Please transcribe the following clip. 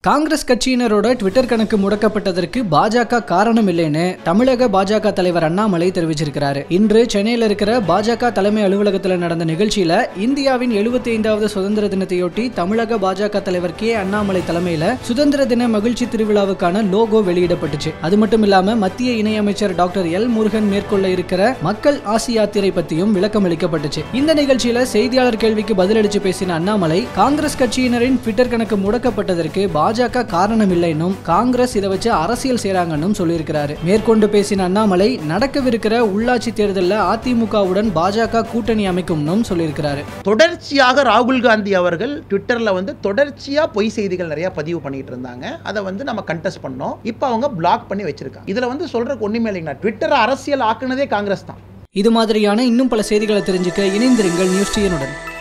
Congress கட்சியினரோட Twitter கணக்கு முடக்கப்பட்டதற்கு பாஜக காரணம் இல்லைன்னு தமிழக பாஜக தலைவர் அண்ணாமலை தெரிவிச்சிருக்கிறாரு இன்று சென்னையில் இருக்கிற பாஜக தலைமை அலுவலகத்தில் நடந்த நிகழ்ச்சியில இந்தியாவின் எழுபத்தி ஐந்தாவது சுதந்திர தினத்தையொட்டி தமிழக பாஜக தலைவர் கே அண்ணாமலை தலைமையில சுதந்திர தின மகிழ்ச்சி திருவிழாவுக்கான லோகோ வெளியிடப்பட்டுச்சு அது மட்டும் இல்லாம மத்திய இணையமைச்சர் டாக்டர் எல் முருகன் மேற்கொள்ள இருக்கிற மக்கள் ஆசி யாத்திரை பத்தியும் விளக்கம் அளிக்கப்பட்டுச்சு இந்த நிகழ்ச்சியில செய்தியாளர் கேள்விக்கு பதிலளிச்சு பேசின அண்ணாமலை காங்கிரஸ் கட்சியினரின் ட்விட்டர் கணக்கு முடக்கப்பட்டதற்கு பாஜக காரணம் இல்லைன்னும் காங்கிரஸ் இதை வச்சு அரசியல் செய்றாங்கன்னு சொல்லியிருக்கிறாரு மேற்கொண்டு பேசின அண்ணாமலை நடக்கவிருக்கிற உள்ளாட்சி தேர்தலில் அதிமுகவுடன் பாஜக கூட்டணி அமைக்கும்னும் சொல்லியிருக்கிறாரு தொடர்ச்சியாக ராகுல் காந்தி அவர்கள் ட்விட்டர்ல வந்து தொடர்ச்சியா பொய் செய்திகள் நிறைய பதிவு பண்ணிட்டு இருந்தாங்க அதை வந்து நம்ம கண்டெஸ்ட் பண்ணோம் இப்போ அவங்க பிளாக் பண்ணி வச்சிருக்காங்க இதுல வந்து சொல்றதுக்கு ஒண்ணுமே இல்லைங்கண்ணா ட்விட்டர் அரசியல் ஆக்குனதே காங்கிரஸ் தான் இது மாதிரியான இன்னும் பல செய்திகளை தெரிஞ்சுக்க இணைந்திருங்கள் நியூஸ் டிஎனுடன்